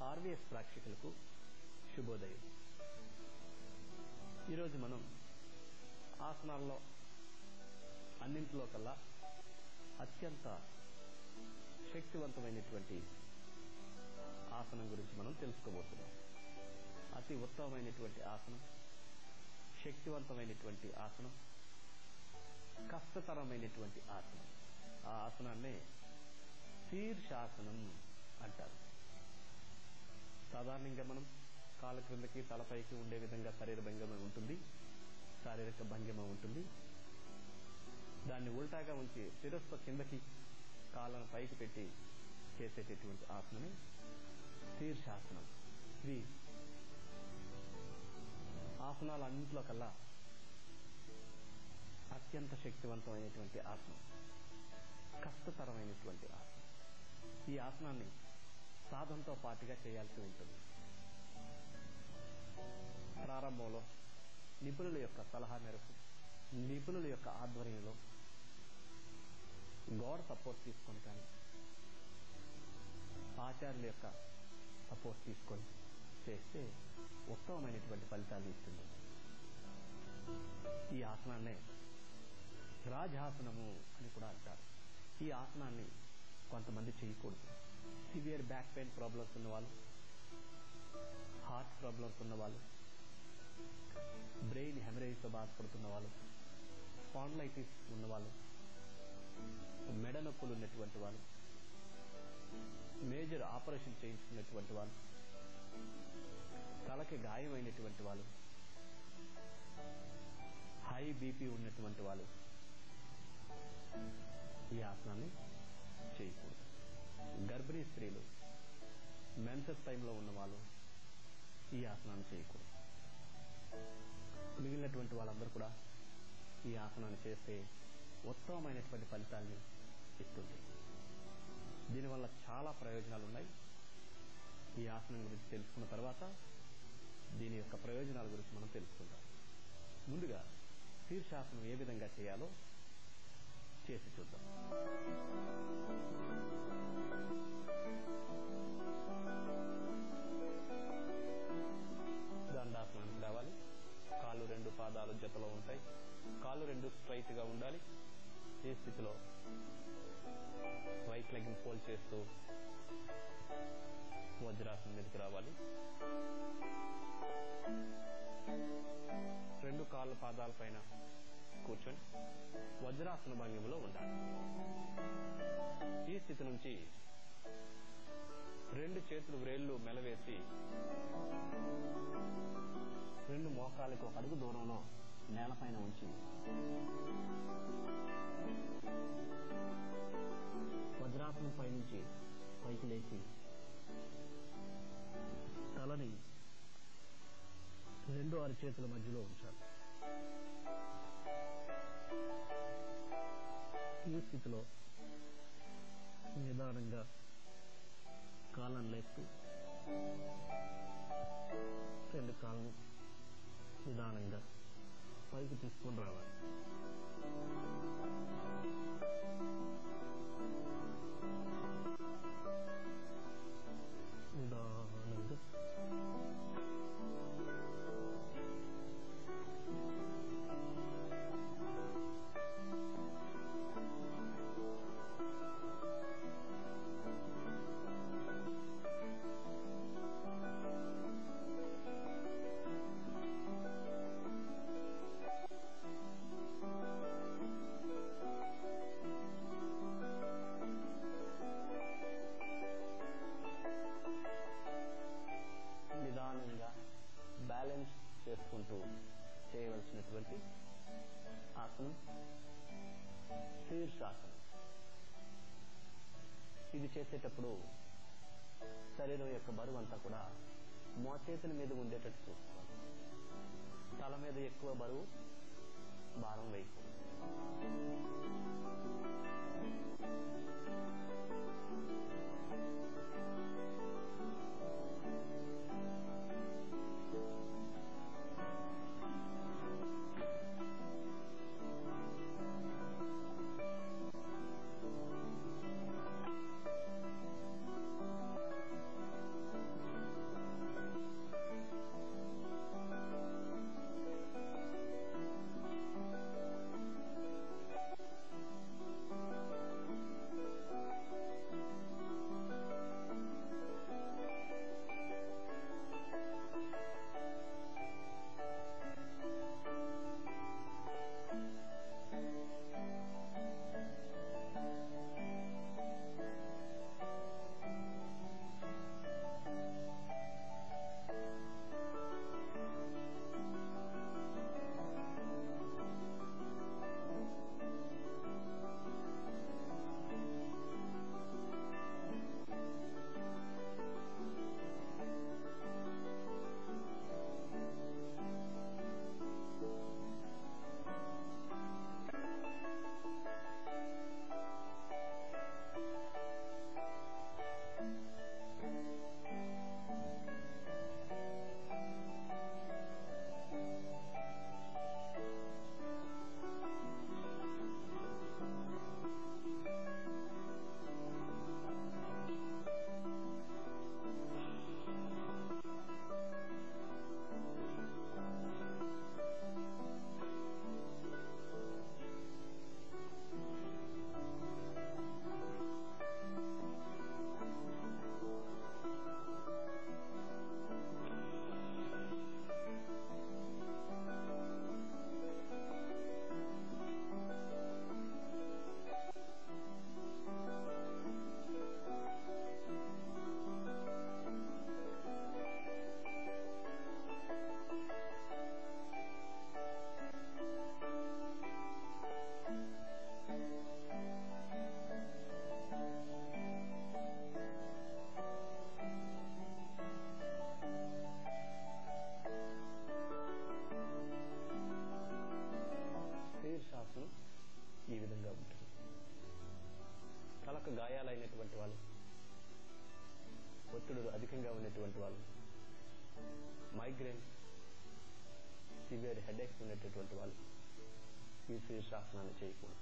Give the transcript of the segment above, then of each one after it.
RVS ప్రేక్షకులకు శుభోదయం ఈరోజు మనం ఆసనాల్లో అన్నింటిలో కల్లా అత్యంత శక్తివంతమైనటువంటి ఆసనం గురించి మనం తెలుసుకోబోతున్నాం అతి ఉత్తమమైనటువంటి ఆసనం శక్తివంతమైనటువంటి ఆసనం కష్టతరమైనటువంటి ఆసనం ఆ ఆసనాన్నే శీర్షాసనం అంటారు సాధారణంగా మనం కాళ్ళ క్రిందకి తలపైకి ఉండే విధంగా శరీర భంగిమ ఉంటుంది శారీరక భంగిమ ఉంటుంది దాన్ని ఉల్టాగా ఉంచి శిరస్సు కిందకి కాళ్ళను పైకి పెట్టి చేసేటటువంటి ఆసనమే శీర్షాసనం ఇది ఆసనాలన్నింటిలో కల్లా అత్యంత శక్తివంతమైనటువంటి ఆసనం కష్టతరమైనటువంటి ఆసనం ఈ ఆసనాన్ని సాధనతో పాటుగా చేయాల్సి ఉంటుంది ప్రారంభంలో నిపుణుల యొక్క సలహా మేరకు నిపుణుల యొక్క ఆధ్వర్యంలో గోడ సపోర్ట్ తీసుకొని కానీ ఆచార్యుల యొక్క సపోర్ట్ తీసుకొని చేస్తే ఉత్తమమైనటువంటి ఫలితాలు ఇస్తుంది ఈ ఆసనాన్నే రాజాసనము అని కూడా అంటారు ఈ ఆసనాన్ని కొంతమంది చేయకూడదు సివియర్ బ్యాక్ పెయిన్ ప్రాబ్లమ్స్ ఉన్న వాళ్ళు హార్ట్ ప్రాబ్లమ్స్ ఉన్న వాళ్ళు బ్రెయిన్ హెమరేజ్తో బాధపడుతున్న వాళ్ళు స్పాండ్లైటిస్ ఉన్నవాళ్ళు మెడ నొప్పులు ఉన్నటువంటి వాళ్ళు మేజర్ ఆపరేషన్ చేయించుకున్నటువంటి వాళ్ళు తలకి గాయమైనటువంటి వాళ్ళు హై బీపీ ఉన్నటువంటి వాళ్ళు ఈ ఆసనాన్ని చేయకూడదు గర్భిణీ స్త్రీలు మెన్సెస్ టైంలో ఉన్న వాళ్ళు ఈ ఆసనాన్ని చేయకూడదు మిగిలినటువంటి వాళ్ళందరూ కూడా ఈ ఆసనాన్ని చేస్తే ఉత్తమమైనటువంటి ఫలితాన్ని ఇస్తుంది దీనివల్ల చాలా ప్రయోజనాలు ఉన్నాయి ఈ ఆసనం గురించి తెలుసుకున్న తర్వాత దీని యొక్క ప్రయోజనాల గురించి మనం తెలుసుకుందాం ముందుగా శీర్షాసనం ఏ విధంగా చేయాలో చేసి చూద్దాం దండాసనానికి రావాలి కాళ్ళు రెండు పాదాలు జతలో ఉంటాయి కాళ్ళు రెండు స్ట్రైట్ గా ఉండాలి ఈ స్థితిలో రైట్ లెగ్ ఫోల్డ్ చేస్తూ వజ్రాసనం మీదకి రావాలి రెండు కాళ్ళ పాదాల పైన కూర్చొని వజ్రాసన భంగిమలో ఉండాలి ఈ స్థితి నుంచి రెండు చేతులు వ్రేళ్లు మెలవేసి రెండు మోకాలకు ఒక అడుగు దూరంలో నేలపైన ఉంచి వజ్రాసనం పైనుంచి పైకి లేచి తలని రెండు అరచేతుల మధ్యలో ఉంచాలి ఈ స్థితిలో నిదానంగా కాళ్ళను లేపుతూ రెండు కాళ్ళను నిదానంగా పైకి తీసుకొని రావాలి నిదానంగా నిదానంగా బ్యాలెన్స్ చేసుకుంటూ చేయవలసినటువంటి ఆసనం శీర్షాసనం ఇది చేసేటప్పుడు శరీరం యొక్క బరువు అంతా కూడా మోచేతుల మీద ఉండేటట్టు చూసుకోవాలి తల మీద ఎక్కువ బరువు భారం వేయకూడదు ఒత్తిడులు అధికంగా ఉన్నటువంటి వాళ్ళు మైగ్రేన్ సివియర్ హెడేక్స్ ఉండేటటువంటి వాళ్ళు ఈ శీర్షాసనాన్ని చేయకూడదు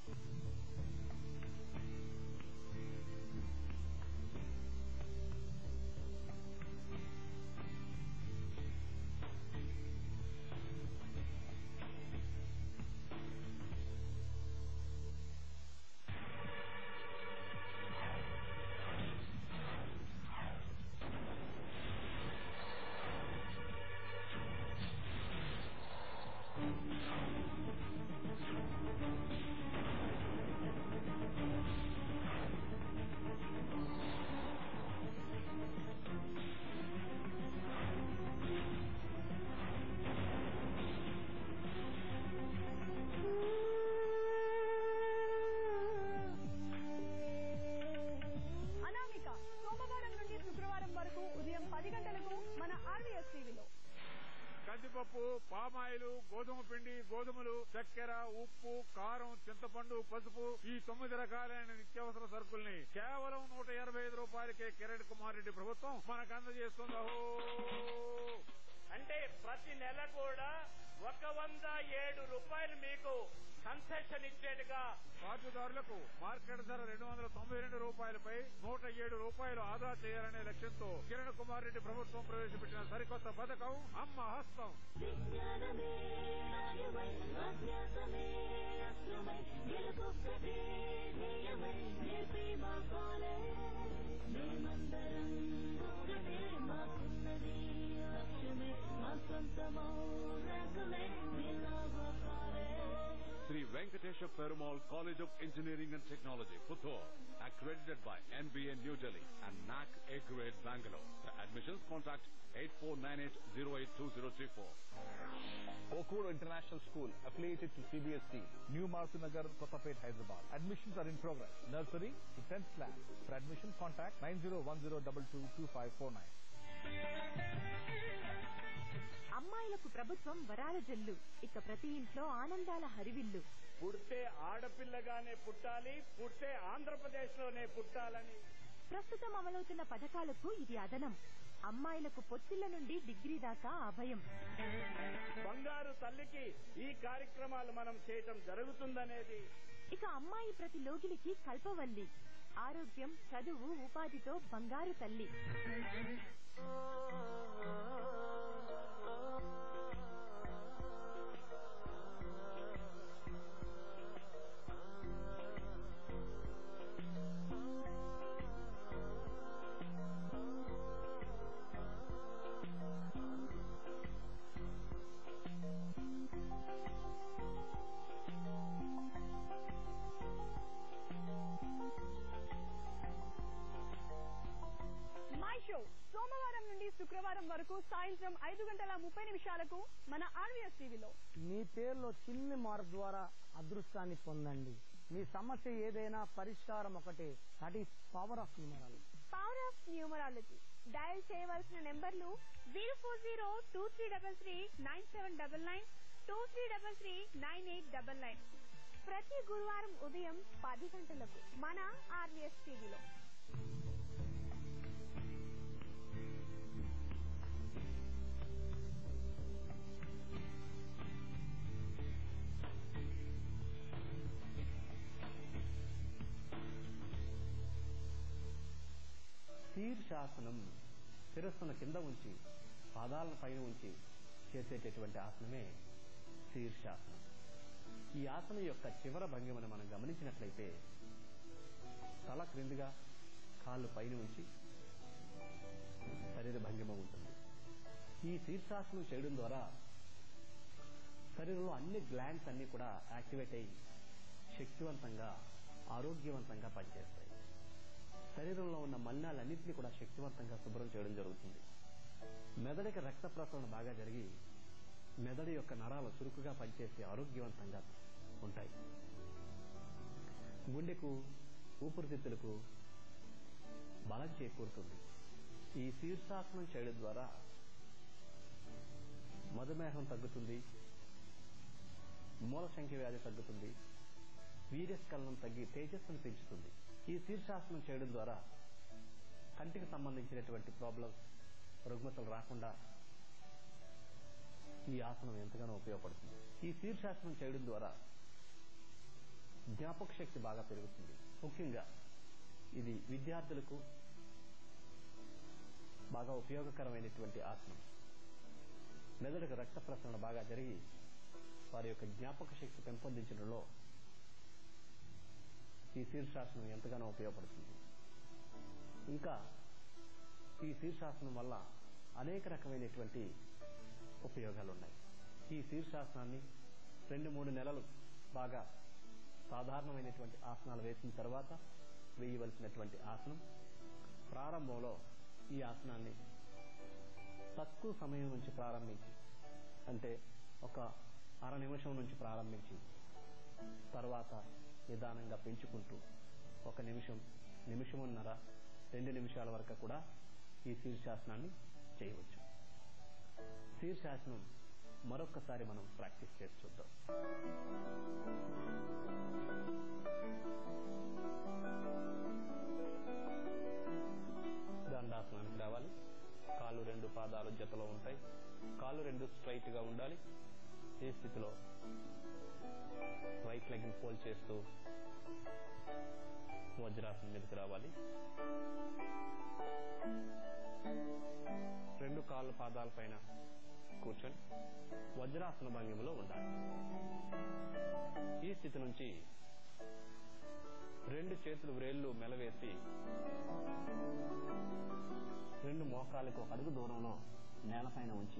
అనామిక సోమవారం నుండి శుక్రవారం వరకు ఉదయం పది గంటలకు మన ఆర్వీఎస్ టీవీలో కందిపప్పు పామాయిలు గోధుమ పిండి గోధుమలు చక్కెర ఉప్పు కారం చింతపండు పసుపు ఈ తొమ్మిది రకాలైన నిత్యావసర సరుకుల్ని కేవలం నూట ఎనభై ఐదు రూపాయలకే కిరణ్ కుమార్ రెడ్డి ప్రభుత్వం మనకు అందజేస్తుంది అహో అంటే ప్రతి నెల కూడా ఒక వంద ఏడు రూపాయలు మీకు కన్సెషన్ ఇచ్చేట్టుగా కార్డుదారులకు మార్కెట్ ధర రెండు వందల తొంభై రెండు రూపాయలపై నూట ఏడు రూపాయలు ఆదా చేయాలనే లక్ష్యంతో కిరణ్ కుమార్ రెడ్డి ప్రభుత్వం ప్రవేశపెట్టిన సరికొత్త పథకం అమ్మ హస్తం విజ్ఞానమే నాయమై అజ్ఞాతమే అస్త్రమై గెలుపొక్కటే ధ్యేయమై నేర్పి మా కాలేజ్ మేమందరం ఒకటే మాకున్నది లక్ష్యమే మా సొంతమౌ రంగులే నిలాగో college Sri Venkatesha Perumal College of Engineering and Technology, Puttur, accredited by NBA New Delhi and NAC A grade Bangalore. For admissions, contact 8498082034. Okur International School, affiliated to CBSE, New Martinagar, Kotapet, Hyderabad. Admissions are in progress. Nursery to 10th class. For admission, contact 9010222549. అమ్మాయిలకు ప్రభుత్వం వరాల జల్లు ఇక ప్రతి ఇంట్లో ఆనందాల హరివిల్లు పుడితే ఆడపిల్లగానే పుట్టాలి పుడితే ఆంధ్రప్రదేశ్ లోనే పుట్టాలని ప్రస్తుతం అమలవుతున్న పథకాలకు ఇది అదనం అమ్మాయిలకు పొత్తిళ్ల నుండి డిగ్రీ దాకా అభయం బంగారు తల్లికి ఈ కార్యక్రమాలు మనం చేయటం జరుగుతుందనేది ఇక అమ్మాయి ప్రతి లోగిలికి కల్పవల్లి ఆరోగ్యం చదువు ఉపాధితో బంగారు తల్లి మై షో సోమవారం నుండి శుక్రవారం వరకు సాయంత్రం ఐదు గంటల ముప్పై నిమిషాలకు మన ఆర్వీఎస్ టీవీలో మీ పేరులో చిన్ని మార్పు ద్వారా అదృష్టాన్ని పొందండి మీ సమస్య ఏదైనా పరిష్కారం ఒకటే that is power of numerology power of numerology dial చేయవలసిన నెంబర్లు zero four zero two three double three nine seven double nine two three double three nine eight double nine ప్రతి గురువారం ఉదయం పది గంటలకు మన ఆర్వీఎస్ టీవీలో శీర్షాసనం శిరస్సును కింద ఉంచి పాదాలను పైన ఉంచి చేసేటటువంటి ఆసనమే శీర్షాసనం ఈ ఆసనం యొక్క చివర భంగిమను మనం గమనించినట్లయితే తల క్రిందిగా కాళ్ళు పైన ఉంచి శరీర భంగిమ ఉంటుంది ఈ శీర్షాసనం చేయడం ద్వారా శరీరంలో అన్ని గ్లాండ్స్ అన్ని కూడా యాక్టివేట్ అయ్యి శక్తివంతంగా ఆరోగ్యవంతంగా పనిచేస్తాయి శరీరంలో ఉన్న మలినాలన్నింటినీ కూడా శక్తివంతంగా శుభ్రం చేయడం జరుగుతుంది మెదడుకి రక్త ప్రసరణ బాగా జరిగి మెదడు యొక్క నరాలు చురుకుగా పనిచేసి ఆరోగ్యవంతంగా ఉంటాయి గుండెకు ఊపిరితిత్తులకు బలం చేకూరుతుంది ఈ శీర్షాసనం చేయడం ద్వారా మధుమేహం తగ్గుతుంది మూల సంఖ్య వ్యాధి తగ్గుతుంది వీర్యస్కలనం తగ్గి తేజస్సును పెంచుతుంది ఈ శీర్షాసనం చేయడం ద్వారా కంటికి సంబంధించినటువంటి ప్రాబ్లమ్స్ రుగ్మతలు రాకుండా ఈ ఆసనం ఎంతగానో ఉపయోగపడుతుంది ఈ శీర్షాసనం చేయడం ద్వారా జ్ఞాపక శక్తి బాగా పెరుగుతుంది ముఖ్యంగా ఇది విద్యార్థులకు బాగా ఉపయోగకరమైనటువంటి ఆసనం మెదడుకు రక్త ప్రసరణ బాగా జరిగి వారి యొక్క జ్ఞాపక శక్తి పెంపొందించడంలో ఈ శీర్షాసనం ఎంతగానో ఉపయోగపడుతుంది ఇంకా ఈ శీర్షాసనం వల్ల అనేక రకమైనటువంటి ఉపయోగాలు ఉన్నాయి ఈ శీర్షాసనాన్ని రెండు మూడు నెలలు బాగా సాధారణమైనటువంటి ఆసనాలు వేసిన తర్వాత వేయవలసినటువంటి ఆసనం ప్రారంభంలో ఈ ఆసనాన్ని తక్కువ సమయం నుంచి ప్రారంభించి అంటే ఒక అర నిమిషం నుంచి ప్రారంభించి తర్వాత నిదానంగా పెంచుకుంటూ ఒక నిమిషం నిమిషమున్నర రెండు నిమిషాల వరకు కూడా ఈ శీర్షాసనాన్ని చేయవచ్చు శీర్షాసనం మరొక్కసారి మనం ప్రాక్టీస్ చేసి చూద్దాం దండాసనానికి రావాలి కాళ్ళు రెండు పాదాలు జతలో ఉంటాయి కాళ్ళు రెండు స్ట్రైట్ గా ఉండాలి ఈ స్థితిలో రైట్ లెగ్ ఫోల్డ్ చేస్తూ వజ్రాసనం మీదకి రావాలి రెండు కాళ్ళు పాదాల పైన కూర్చొని వజ్రాసన భంగిమలో ఉండాలి ఈ స్థితి నుంచి రెండు చేతులు వ్రేళ్లు మెలవేసి రెండు మోకాలకు ఒక అడుగు దూరంలో నేలపైన ఉంచి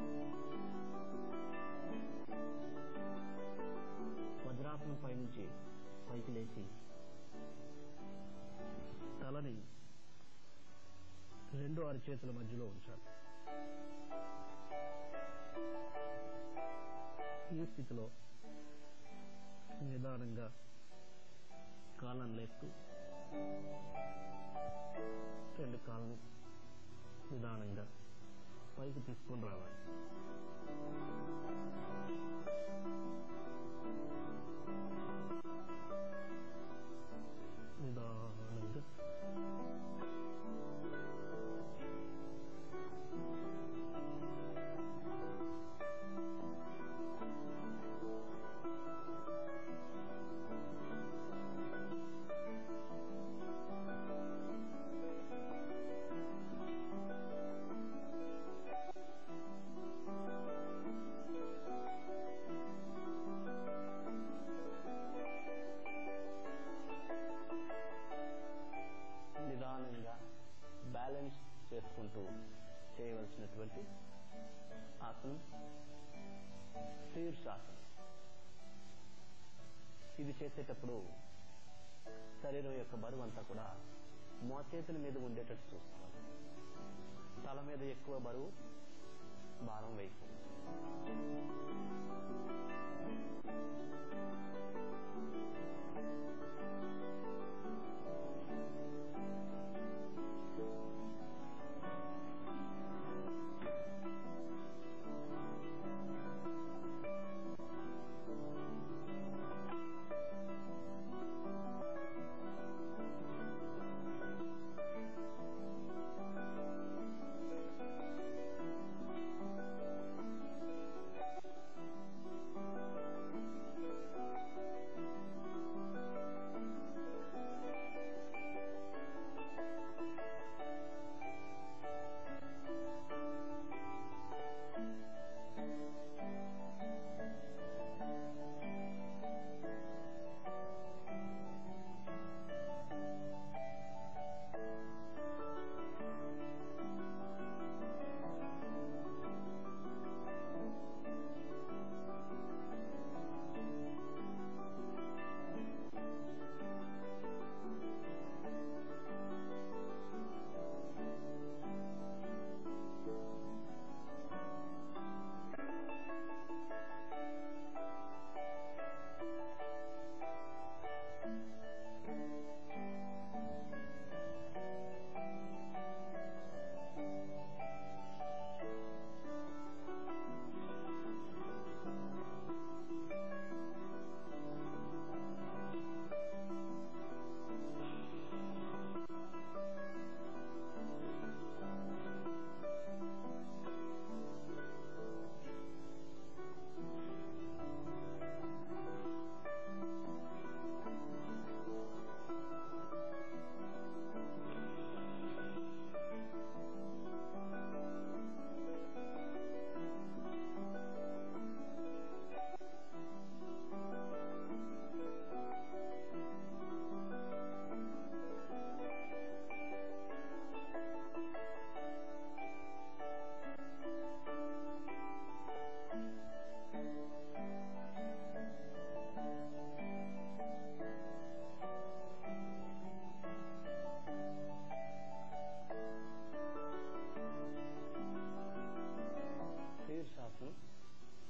వజ్రాసనం పై నుంచి పైకి లేచి తలని రెండు అరచేతుల మధ్యలో ఉంచాలి ఈ స్థితిలో నిదానంగా కాళ్ళను లేస్తూ రెండు కాళ్ళని నిదానంగా పైకి తీసుకొని రావాలి నిదానంగా నిదానంగా బ్యాలెన్స్ చేసుకుంటూ చేయవలసినటువంటి ఆసనం శీర్షాసనం ఇది చేసేటప్పుడు శరీరం యొక్క బరువు అంతా కూడా మోచేతుల మీద ఉండేటట్టు చూసుకోవాలి తల మీద ఎక్కువ బరువు భారం వేయకూడదు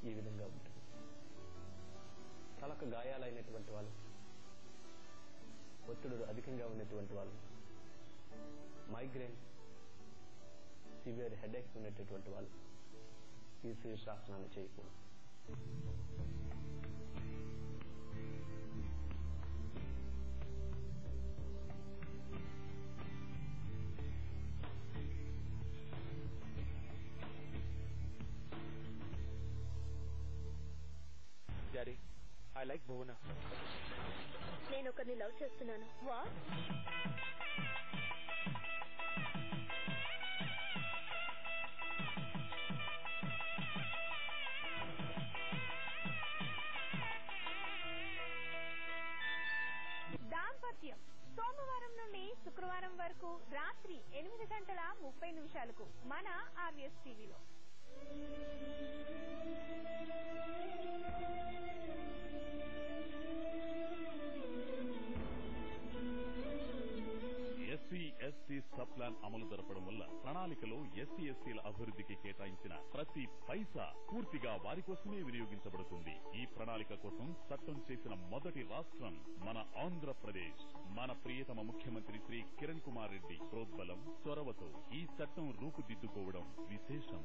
ఈ విధంగా ఉంటుంది తలకు గాయాలైనటువంటి వాళ్ళు ఒత్తిడులు అధికంగా ఉన్నటువంటి వాళ్ళు మైగ్రేన్ సివియర్ హెడేక్స్ ఉండేటటువంటి వాళ్ళు ఈ శీర్షాసనాన్ని చేయకూడదు డాడీ ఐ లైక్ భువన నేను ఒకరిని లవ్ చేస్తున్నాను వా దాంపత్యం సోమవారం నుండి శుక్రవారం వరకు రాత్రి ఎనిమిది గంటల ముప్పై నిమిషాలకు మన ఆర్ఎస్ టీవీలో ఎస్సీ ఎస్టీ సబ్ ప్లాన్ అమలు జరపడం వల్ల ప్రణాళికలో ఎస్సీ ఎస్టీల అభివృద్ధికి కేటాయించిన ప్రతి పైసా పూర్తిగా వారి కోసమే వినియోగించబడుతుంది ఈ ప్రణాళిక కోసం చట్టం చేసిన మొదటి రాష్ట్రం మన ఆంధ్రప్రదేశ్ మన ప్రియతమ ముఖ్యమంత్రి శ్రీ కిరణ్ కుమార్ రెడ్డి ప్రోద్బలం చొరవతో ఈ చట్టం రూపుదిద్దుకోవడం విశేషం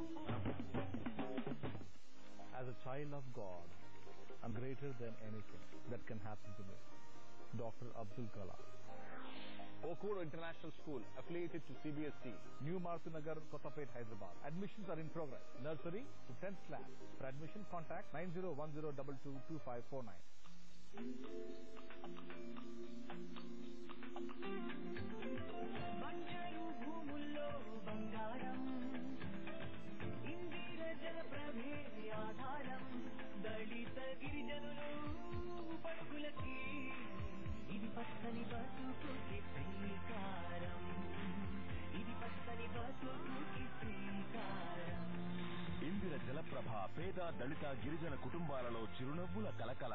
As a child of God, I'm greater than anything that can happen to me. Dr. Abdul Kalam. Okuro International School, affiliated to CBSE, New Martinagar, Kotapet, Hyderabad. Admissions are in progress. Nursery to 10th class. For admission, contact 9010222549. బంజరు భూముల్లో బంగారం ఇందిర జలప్రభే ఆధారం దళిత గిరిజనులు పడుకులకి ఇది పచ్చని బతుకుకి శ్రీకారం ఇది పచ్చని బతుకుకి శ్రీకారం ఇందిర జలప్రభ పేద దళిత గిరిజన కుటుంబాలలో చిరునవ్వుల కలకల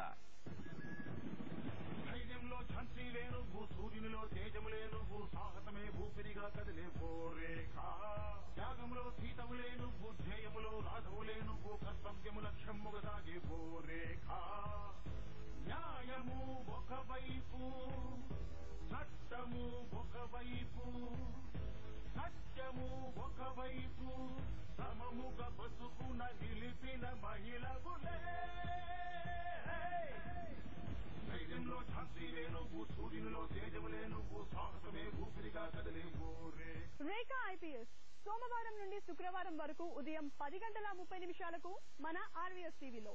ధైర్యంలో ఝాన్సీ లేనువ్వు సూర్యునిలో తేజము లేనువ్వు సాహసమే భూపిరిగా కదిలే రేఖ త్యాగంలో సీతములే నువ్వు ధ్యేయములో రాధవులే నువ్వు కర్తవ్యము లక్ష్యముగా సాగే రేఖ న్యాయము ఒకవైపు చట్టము ఒకవైపు సత్యము ఒకవైపు సమముగా బతుకున నిలిపిన మహిళవులే ధైర్యంలో ఝాన్సీ నువ్వు సూర్యునిలో తేజములే నువ్వు సాహసమే ఊపిరిగా కదిలే రే రేఖా ఐపీఎస్ సోమవారం నుండి శుక్రవారం వరకు ఉదయం పది గంటల ముప్పై నిమిషాలకు మన ఆర్వీఎస్ టీవీలో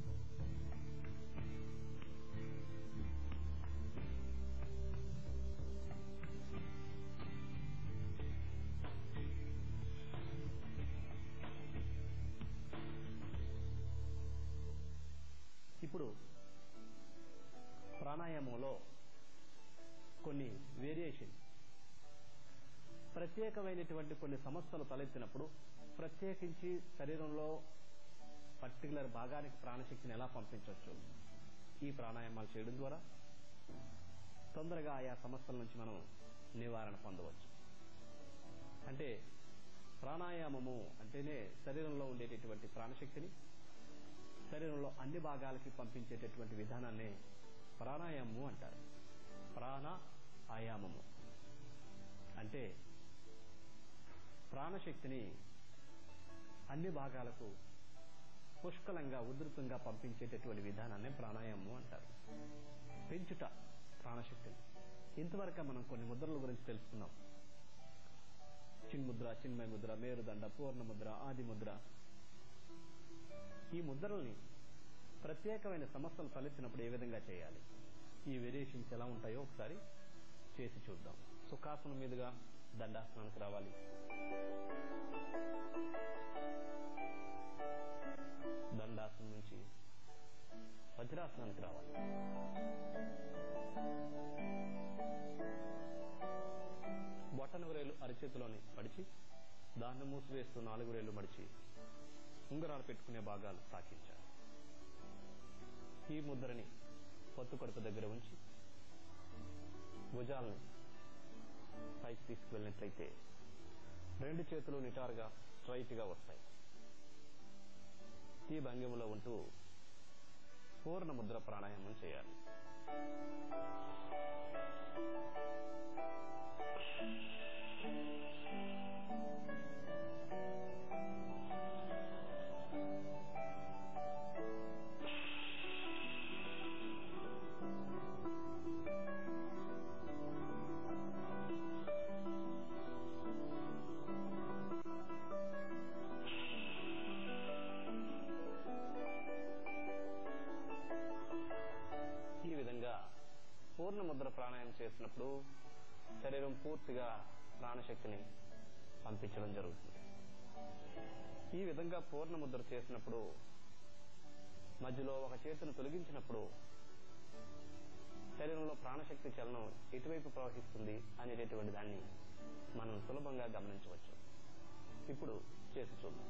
ఇప్పుడు ప్రాణాయామంలో కొన్ని వేరియేషన్ ప్రత్యేకమైనటువంటి కొన్ని సమస్యలు తలెత్తినప్పుడు ప్రత్యేకించి శరీరంలో పర్టికులర్ భాగానికి ప్రాణశక్తిని ఎలా పంపించవచ్చు ఈ ప్రాణాయామాలు చేయడం ద్వారా తొందరగా ఆయా సమస్యల నుంచి మనం నివారణ పొందవచ్చు అంటే ప్రాణాయామము అంటేనే శరీరంలో ఉండేటటువంటి ప్రాణశక్తిని శరీరంలో అన్ని భాగాలకి పంపించేటటువంటి విధానాన్ని ప్రాణాయామము అంటారు ప్రాణ ఆయామము అంటే ప్రాణశక్తిని అన్ని భాగాలకు పుష్కలంగా ఉధృతంగా పంపించేటటువంటి విధానాన్ని ప్రాణాయామము అంటారు పెంచుట ప్రాణశక్తిని ఇంతవరకు మనం కొన్ని ముద్రల గురించి తెలుసుకున్నాం చిన్ముద్ర చిన్మయ ముద్ర మేరుదండ పూర్ణ ముద్ర ఆది ముద్ర ఈ ముద్రల్ని ప్రత్యేకమైన సమస్యలు తలెత్తినప్పుడు ఏ విధంగా చేయాలి ఈ వేరియేషన్స్ ఎలా ఉంటాయో ఒకసారి చేసి చూద్దాం సుఖాసనం మీదుగా దండాసనానికి రావాలి దండాసనం నుంచి వజ్రాసనానికి రావాలి బొట్టన వేలు అరచేతిలోని మడిచి దాన్ని మూసివేస్తూ నాలుగు వేలు మడిచి ఉంగరాలు పెట్టుకునే భాగాలు తాకించాలి ఈ ముద్రని పొత్తు కడుపు దగ్గర ఉంచి భుజాలను పైకి తీసుకువెళ్ళినట్లయితే రెండు చేతులు నిటారుగా స్ట్రైట్ గా వస్తాయి ఈ భంగిమలో ఉంటూ పూర్ణ ముద్ర ప్రాణాయామం చేయాలి ఈ విధంగా పూర్ణ ముద్ర ప్రాణాయామం చేసినప్పుడు శరీరం పూర్తిగా ప్రాణశక్తిని పంపించడం జరుగుతుంది ఈ విధంగా పూర్ణ ముద్ర చేసినప్పుడు మధ్యలో ఒక చేతిని తొలగించినప్పుడు శరీరంలో ప్రాణశక్తి చలనం ఎటువైపు ప్రవహిస్తుంది అనేటటువంటి దాన్ని మనం సులభంగా గమనించవచ్చు ఇప్పుడు చేసి చూద్దాం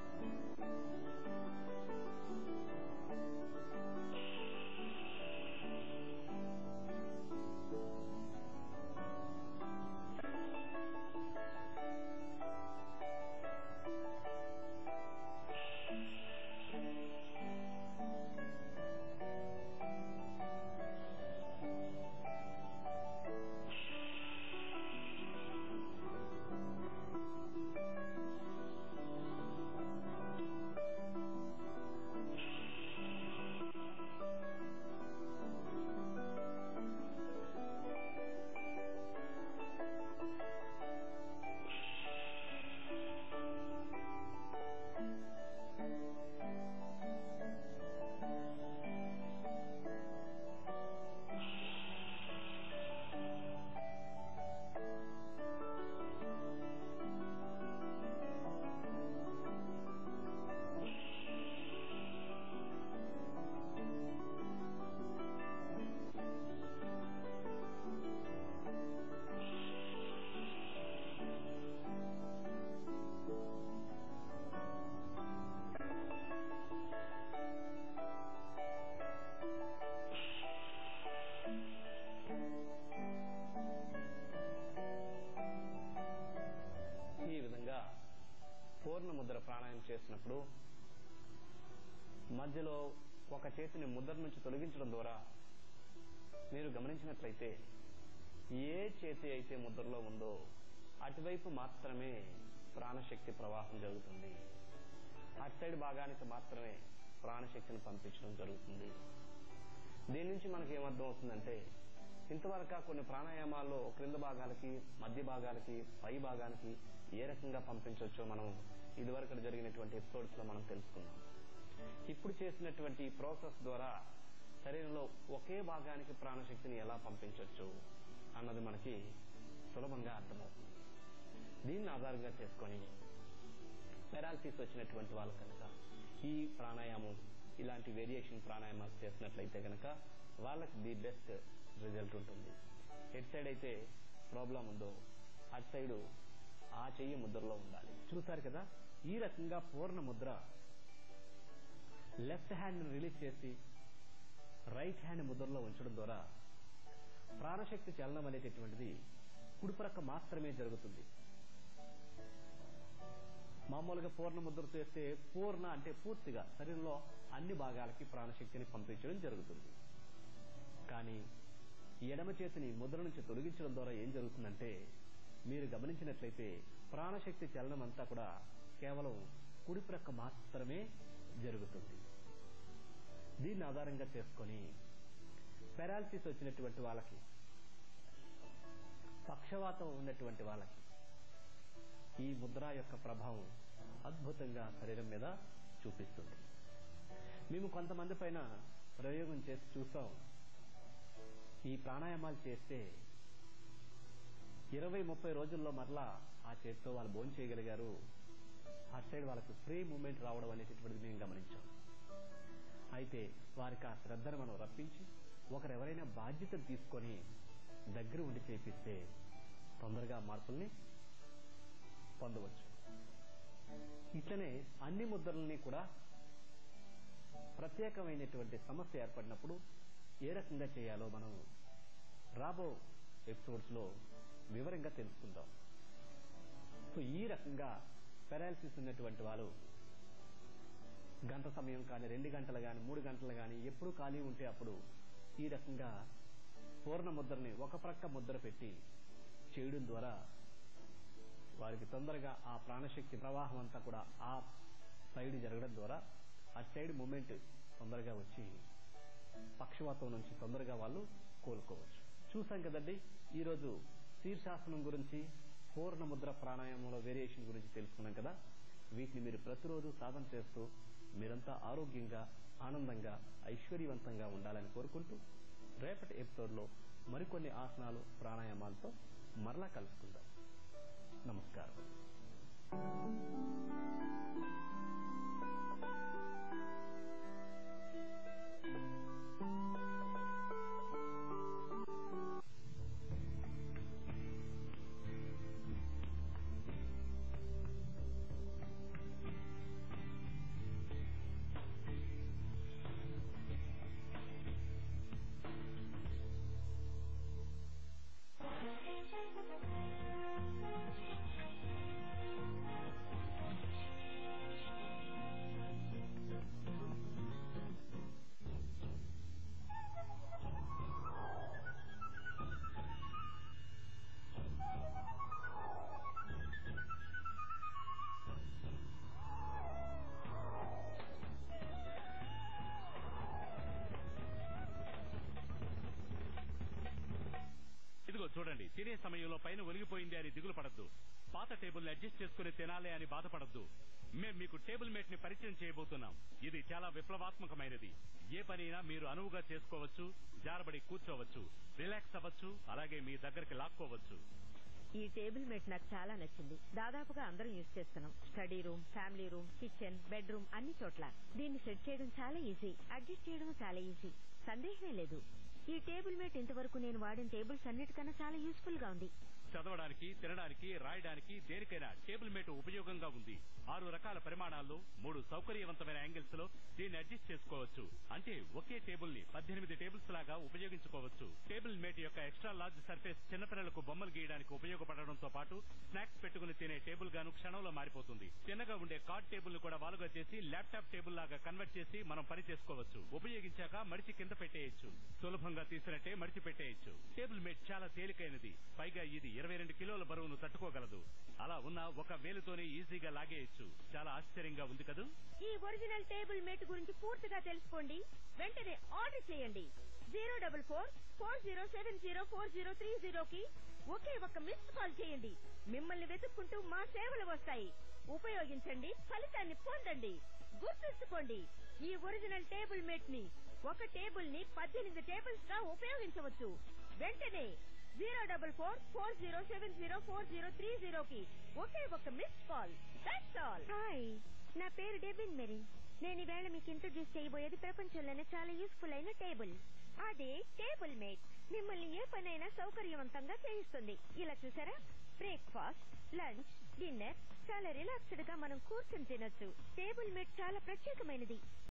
ఈ విధంగా పూర్ణ ముద్ర ప్రాణాయామం చేసినప్పుడు మధ్యలో ఒక చేతిని ముద్ర నుంచి తొలగించడం ద్వారా మీరు గమనించినట్లయితే ఏ చేతి అయితే ముద్రలో ఉందో అటువైపు మాత్రమే ప్రాణశక్తి ప్రవాహం జరుగుతుంది అటు సైడ్ భాగానికి మాత్రమే ప్రాణశక్తిని పంపించడం జరుగుతుంది దీని నుంచి మనకి ఏమర్థం అవుతుందంటే ఇంతవరకు కొన్ని ప్రాణాయామాల్లో క్రింద భాగాలకి మధ్య భాగాలకి పై భాగానికి ఏ రకంగా పంపించవచ్చో మనం ఇదివరకు జరిగినటువంటి ఎపిసోడ్స్ లో మనం తెలుసుకున్నాం ఇప్పుడు చేసినటువంటి ప్రాసెస్ ద్వారా శరీరంలో ఒకే భాగానికి ప్రాణశక్తిని ఎలా పంపించవచ్చు అన్నది మనకి సులభంగా అర్థమవుతుంది దీన్ని ఆధారంగా చేసుకొని పెరాలసిస్ వచ్చినటువంటి వాళ్ళు కనుక ఈ ప్రాణాయామం ఇలాంటి వేరియేషన్ ప్రాణాయామాలు చేసినట్లయితే కనుక వాళ్ళకి ది బెస్ట్ రిజల్ట్ ఉంటుంది హెడ్ సైడ్ అయితే ప్రాబ్లం ఉందో అటు సైడ్ ఆ చెయ్యి ముద్రలో ఉండాలి చూసారు కదా ఈ రకంగా పూర్ణ ముద్ర లెఫ్ట్ హ్యాండ్ రిలీజ్ చేసి రైట్ హ్యాండ్ ముద్రలో ఉంచడం ద్వారా ప్రాణశక్తి చలనం అనేటటువంటిది కుడిప్రక్క మాత్రమే జరుగుతుంది మామూలుగా పూర్ణ ముద్ర చేస్తే పూర్ణ అంటే పూర్తిగా శరీరంలో అన్ని భాగాలకి ప్రాణశక్తిని పంపించడం జరుగుతుంది కానీ ఎడమ చేతిని ముద్ర నుంచి తొలగించడం ద్వారా ఏం జరుగుతుందంటే మీరు గమనించినట్లయితే ప్రాణశక్తి చలనం అంతా కూడా కేవలం కుడి ప్రక్క మాత్రమే జరుగుతుంది దీన్ని ఆధారంగా చేసుకొని పెరాలసిస్ వచ్చినటువంటి వాళ్ళకి పక్షవాతం ఉన్నటువంటి వాళ్ళకి ఈ ముద్ర యొక్క ప్రభావం అద్భుతంగా శరీరం మీద చూపిస్తుంది మేము కొంతమంది పైన ప్రయోగం చేసి చూసాం ఈ ప్రాణాయామాలు చేస్తే ఇరవై ముప్పై రోజుల్లో మరలా ఆ చేతితో వాళ్ళు భోజనం చేయగలిగారు ఆ సైడ్ వాళ్ళకి ఫ్రీ మూమెంట్ రావడం అనేటటువంటిది మేము గమనించాం అయితే వారికి ఆ శ్రద్ధను మనం రప్పించి ఒకరెవరైనా బాధ్యత తీసుకొని దగ్గర ఉండి చేపిస్తే తొందరగా మార్పుల్ని పొందవచ్చు ఇట్లనే అన్ని ముద్రల్ని కూడా ప్రత్యేకమైనటువంటి సమస్య ఏర్పడినప్పుడు ఏ రకంగా చేయాలో మనం రాబో ఎపిసోడ్స్ లో వివరంగా తెలుసుకుందాం సో ఈ రకంగా పెరాలసిస్ ఉన్నటువంటి వాళ్ళు గంట సమయం కానీ రెండు గంటలు కానీ మూడు గంటలు కానీ ఎప్పుడు ఖాళీ ఉంటే అప్పుడు ఈ రకంగా పూర్ణ ముద్రని ఒక ప్రక్క ముద్ర పెట్టి చేయడం ద్వారా వారికి తొందరగా ఆ ప్రాణశక్తి ప్రవాహం అంతా కూడా ఆ సైడ్ జరగడం ద్వారా ఆ సైడ్ మూమెంట్ తొందరగా వచ్చి పక్షవాతం నుంచి తొందరగా వాళ్ళు కోలుకోవచ్చు చూసాం కదండి ఈరోజు శీర్షాసనం గురించి పూర్ణ ముద్ర ప్రాణాయామంలో వేరియేషన్ గురించి తెలుసుకున్నాం కదా వీటిని మీరు ప్రతిరోజు సాధన చేస్తూ మీరంతా ఆరోగ్యంగా ఆనందంగా ఐశ్వర్యవంతంగా ఉండాలని కోరుకుంటూ రేపటి ఎపిసోడ్లో మరికొన్ని ఆసనాలు ప్రాణాయామాలతో మరలా కలుసుకుందాం నమస్కారం ఇదిగో చూడండి తినే సమయంలో పైన ఒలిగిపోయింది అని దిగులు పడద్దు పాత టేబుల్ అడ్జస్ట్ చేసుకుని తినాలి అని బాధపడద్దు మేం మీకు టేబుల్ మేట్ ని పరిచయం చేయబోతున్నాం ఇది చాలా విప్లవాత్మకమైనది ఏ పనైనా మీరు అనువుగా చేసుకోవచ్చు జారబడి కూర్చోవచ్చు రిలాక్స్ అవ్వచ్చు అలాగే మీ దగ్గరికి లాక్కోవచ్చు ఈ టేబుల్ మేట్ నాకు చాలా నచ్చింది దాదాపుగా అందరం యూజ్ చేస్తున్నాం study room family room kitchen bedroom అన్ని చోట్ల దీన్ని సెట్ చేయడం చాలా ఈజీ అడ్జస్ట్ చేయడం చాలా ఈజీ సందేహమే లేదు ఈ టేబుల్ మేట్ ఇంతవరకు నేను వాడిన టేబుల్స్ అన్నిటికన్నా చాలా యూస్ఫుల్ గా ఉంది చదవడానికి తినడానికి రాయడానికి దేనికైనా టేబుల్ మేట్ ఉపయోగంగా ఉంది ఆరు రకాల పరిమాణాల్లో మూడు సౌకర్యవంతమైన యాంగిల్స్ లో దీన్ని అడ్జస్ట్ చేసుకోవచ్చు అంటే ఒకే టేబుల్ ని పద్దెనిమిది టేబుల్స్ లాగా ఉపయోగించుకోవచ్చు టేబుల్ మేట్ యొక్క ఎక్స్ట్రా లార్జ్ సర్ఫేస్ చిన్నపిల్లలకు బొమ్మలు గీయడానికి ఉపయోగపడడంతో పాటు స్నాక్స్ పెట్టుకుని తినే టేబుల్ గాను క్షణంలో మారిపోతుంది చిన్నగా ఉండే కార్డ్ టేబుల్ ను కూడా వాలుగా చేసి ల్యాప్టాప్ టేబుల్ లాగా కన్వర్ట్ చేసి మనం పని చేసుకోవచ్చు ఉపయోగించాక మడిచి కింద పెట్టేయచ్చు సులభంగా తీసినట్టే మడిచి పెట్టేయచ్చు టేబుల్ మేట్ చాలా తేలికైనది పైగా ఇది ఇరవై రెండు కిలోల బరువును తట్టుకోగలదు అలా ఉన్న ఒక వేలుతోనే ఈజీగా లాగేయచ్చు చాలా ఆశ్చర్యంగా ఉంది కదూ ఈ ఒరిజినల్ టేబుల్ మేట్ గురించి పూర్తిగా తెలుసుకోండి వెంటనే ఆర్డర్ చేయండి zero double four four zero seven zero four zero three జీరోకి ఒకే ఒక్క మిస్డ్ కాల్ చేయండి మిమ్మల్ని వెతుక్కుంటూ మా సేవలు వస్తాయి ఉపయోగించండి ఫలితాన్ని పొందండి గుర్తుంచుకోండి ఈ ఒరిజినల్ టేబుల్ మేట్ ని ఒక టేబుల్ ని పద్దెనిమిది టేబుల్స్ గా ఉపయోగించవచ్చు వెంటనే zero double four four zero seven zero four zero three జీరోకి ఒకే ఒక missed call that's all hi నా పేరు డెబిన్ మెరీ నేను ఈవేళ మీకు ఇంట్రొడ్యూస్ చేయబోయేది ప్రపంచంలోనే చాలా యూస్ఫుల్ అయిన టేబుల్ అదే టేబుల్ మేట్ మిమ్మల్ని ఏ పనైనా సౌకర్యవంతంగా చేయిస్తుంది ఇలా చూసారా బ్రేక్ఫాస్ట్ లంచ్ డిన్నర్ చాలా రిలాక్స్డ్ గా మనం కూర్చొని తినొచ్చు టేబుల్ మేట్ చాలా ప్రత్యేకమైనది